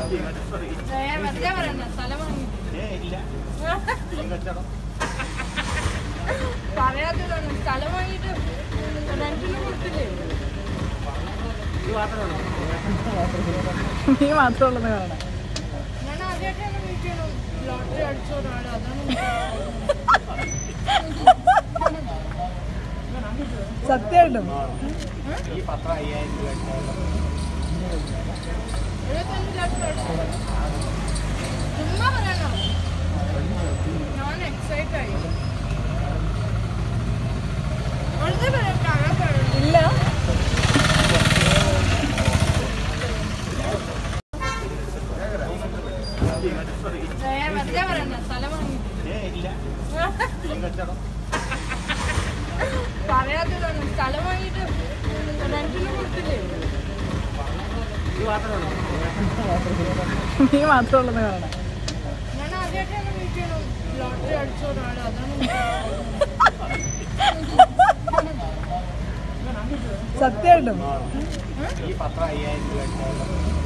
ഏ, വെറുതെ പറയണ്ട സ്ഥലം വാങ്ങി പറയാത്തതാണ് സ്ഥലം വാങ്ങിയിട്ട് റെന്റിന് കൊടുത്തില്ലേ നീ മാത്രമുള്ളത് കാണണം ഞാൻ ആദ്യമായിട്ടാണ് വീട്ടിൽ ലോട്ടറി അടിച്ച ഒരാൾ അതാണ് സത്യമായിട്ടും എഴുപത്തഞ്ച് ലക്ഷം അടിച്ചത് ചുമ്മാ പറയണോ ഞാൻ എക്സൈറ്റ് ആയി വെറുതെ പറയാം കഴ പറയണം ഇല്ല ഏ, വെറുതെ പറയണ്ട സ്ഥലം വാങ്ങി പറയാത്തതാണ് സ്ഥലം വാങ്ങിയിട്ട് റെന്റിന് കൊടുത്തില്ലേ നീ മാത്രമുള്ളത് കാണണം ഞാൻ ആദ്യമായിട്ടാണ് വീട്ടിൽ ലോട്ടറി അടിച്ച ഒരാൾ അതാണ് സത്യമായിട്ടും